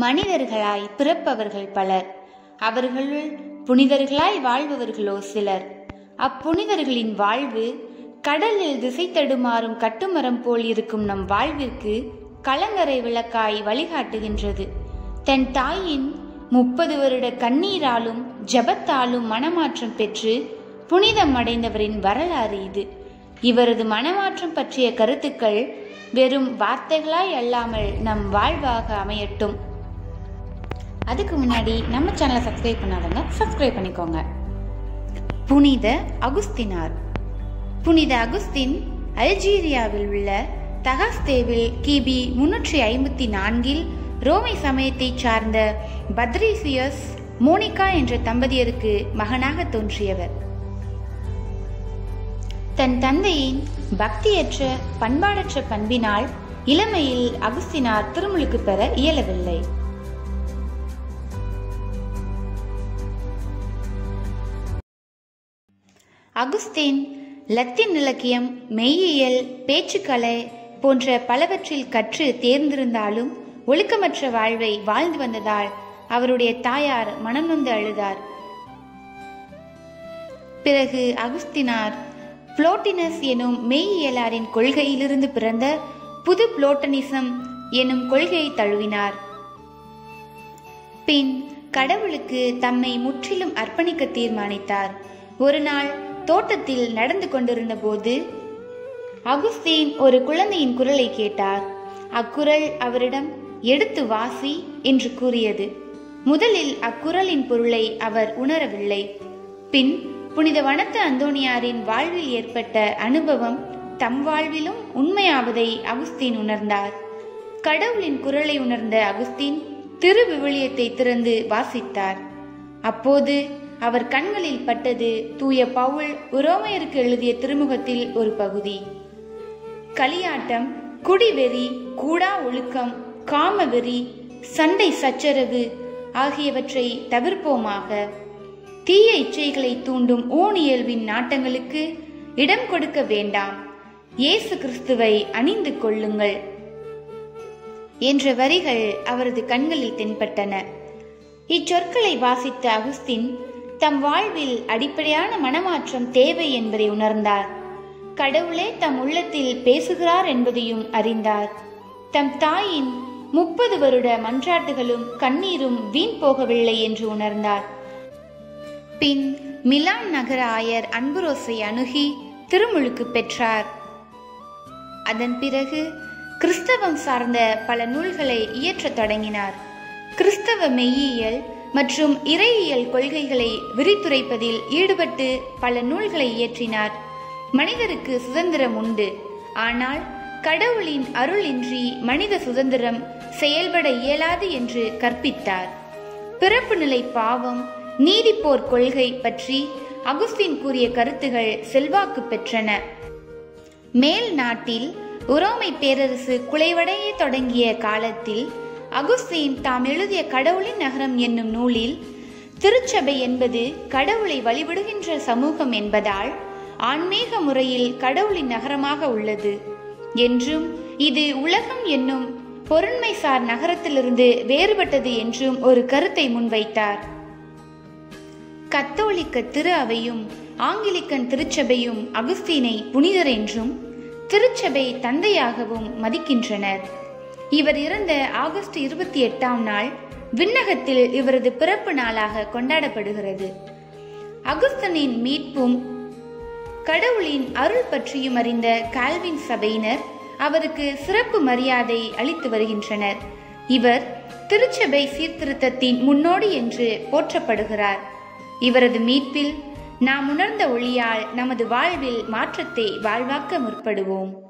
மனிதர்களாய் பிறப்பவர்கள் பலர் அவர்களுள் புனிதர்களாய் வாழ்பவர்களோ சிலர் அப்புனிதர்களின் வாழ்வு கடலில் திசை தடுமாறும் கட்டுமரம் போல் இருக்கும் நம் வாழ்விற்கு கலங்கரை விளக்காய் வழிகாட்டுகின்றது தன் தாயின் முப்பது வருட கண்ணீராலும் ஜபத்தாலும் மனமாற்றம் பெற்று புனிதம் அடைந்தவரின் வரலாறு இது இவரது மனமாற்றம் பற்றிய கருத்துக்கள் வெறும் வார்த்தைகளாய் அல்லாமல் நம் வாழ்வாக அமையட்டும் அதுக்கு முன்னாடி நம்ம சேனலை சப்ஸ்கிரைப் பண்ணாதவங்க சப்ஸ்கிரைப் பண்ணிக்கோங்க புனித அகுஸ்தினார் புனித அகுஸ்தின் அல்ஜீரியாவில் உள்ள தகாஸ்தேவில் கிபி முன்னூற்றி ஐம்பத்தி நான்கில் ரோமை சமயத்தை சார்ந்த பத்ரிசியஸ் மோனிகா என்ற தம்பதியருக்கு மகனாக தோன்றியவர் தன் தந்தையின் பக்தியற்ற பண்பாடற்ற பண்பினால் இளமையில் அகுஸ்தினார் திருமுழுக்கு பெற இயலவில்லை அகுஸ்தீன் லத்தீன் இலக்கியம் மெய்யியல் பேச்சுக்கலை போன்ற பலவற்றில் கற்று தேர்ந்திருந்தாலும் ஒழுக்கமற்ற வாழ்வை வாழ்ந்து வந்ததால் அவருடைய தாயார் மனம் நொந்து அழுதார் பிறகு அகுஸ்தினார் புளோட்டினஸ் எனும் மெய்யியலாரின் கொள்கையிலிருந்து பிறந்த புது புளோட்டனிசம் எனும் கொள்கையை தழுவினார் பின் கடவுளுக்கு தம்மை முற்றிலும் அர்ப்பணிக்க தீர்மானித்தார் ஒரு நாள் தோட்டத்தில் நடந்து கொண்டிருந்த போது அகுஸ்தீன் ஒரு குழந்தையின் குரலை கேட்டார் அக்குரல் அவரிடம் எடுத்து வாசி என்று கூறியது முதலில் அக்குரலின் பொருளை அவர் உணரவில்லை பின் புனித வனத்து அந்தோணியாரின் வாழ்வில் ஏற்பட்ட அனுபவம் தம் வாழ்விலும் உண்மையாவதை அகுஸ்தீன் உணர்ந்தார் கடவுளின் குரலை உணர்ந்த அகுஸ்தீன் திரு விவிலியத்தை திறந்து வாசித்தார் அப்போது அவர் கண்களில் பட்டது தூய பவுல் உரோமையருக்கு எழுதிய திருமுகத்தில் ஒரு பகுதி களியாட்டம் குடிவெறி கூடா ஒழுக்கம் காமவெறி சண்டை சச்சரவு ஆகியவற்றை தவிர்ப்போமாக தீய இச்சைகளை தூண்டும் ஊனியல்வின் நாட்டங்களுக்கு இடம் கொடுக்க வேண்டாம் இயேசு கிறிஸ்துவை அணிந்து கொள்ளுங்கள் என்ற வரிகள் அவரது கண்களில் தென்பட்டன இச்சொற்களை வாசித்த அகுஸ்தின் தம் வாழ்வில் அடிப்படையான மனமாற்றம் தேவை என்பதை உணர்ந்தார் கடவுளே தம் உள்ளத்தில் பேசுகிறார் என்பதையும் அறிந்தார் தம் தாயின் முப்பது வருட மன்றாட்டுகளும் கண்ணீரும் வீண் போகவில்லை என்று உணர்ந்தார் பின் மிலான் நகர ஆயர் அன்புரோஸை அணுகி திருமுழுக்கு பெற்றார் அதன் பிறகு கிறிஸ்தவம் சார்ந்த பல நூல்களை இயற்றத் தொடங்கினார் கிறிஸ்தவ மெய்யியல் மற்றும் இறையியல் கொள்கைகளை விரித்துரைப்பதில் ஈடுபட்டு பல நூல்களை இயற்றினார் மனிதருக்கு சுதந்திரம் உண்டு ஆனால் கடவுளின் அருள் இன்றி மனித சுதந்திரம் செயல்பட இயலாது என்று கற்பித்தார் பிறப்பு நிலை பாவம் நீதிப்போர் கொள்கை பற்றி அகுஸ்தின் கூறிய கருத்துகள் செல்வாக்கு பெற்றன மேல் நாட்டில் உரோமை பேரரசு குலைவடைய தொடங்கிய காலத்தில் அகுஸ்தீன் தாம் எழுதிய கடவுளின் நகரம் என்னும் நூலில் திருச்சபை என்பது கடவுளை வழிபடுகின்ற சமூகம் என்பதால் ஆன்மீக முறையில் கடவுளின் நகரமாக உள்ளது என்றும் இது உலகம் என்னும் பொருண்மைசார் நகரத்திலிருந்து வேறுபட்டது என்றும் ஒரு கருத்தை முன்வைத்தார் கத்தோலிக்க திரு அவையும் ஆங்கிலிக்கன் திருச்சபையும் அகுஸ்தீனை புனிதர் என்றும் திருச்சபை தந்தையாகவும் மதிக்கின்றனர் இவர் இறந்த ஆகஸ்ட் இருபத்தி எட்டாம் நாள் விண்ணகத்தில் இவரது பிறப்பு நாளாக கொண்டாடப்படுகிறது அகுஸ்தனின் மீட்பும் கடவுளின் அருள் பற்றியும் அறிந்த கால்வின் சபையினர் அவருக்கு சிறப்பு மரியாதை அளித்து வருகின்றனர் இவர் திருச்சபை சீர்திருத்தத்தின் முன்னோடி என்று போற்றப்படுகிறார் இவரது மீட்பில் நாம் உணர்ந்த ஒளியால் நமது வாழ்வில் மாற்றத்தை வாழ்வாக்க முற்படுவோம்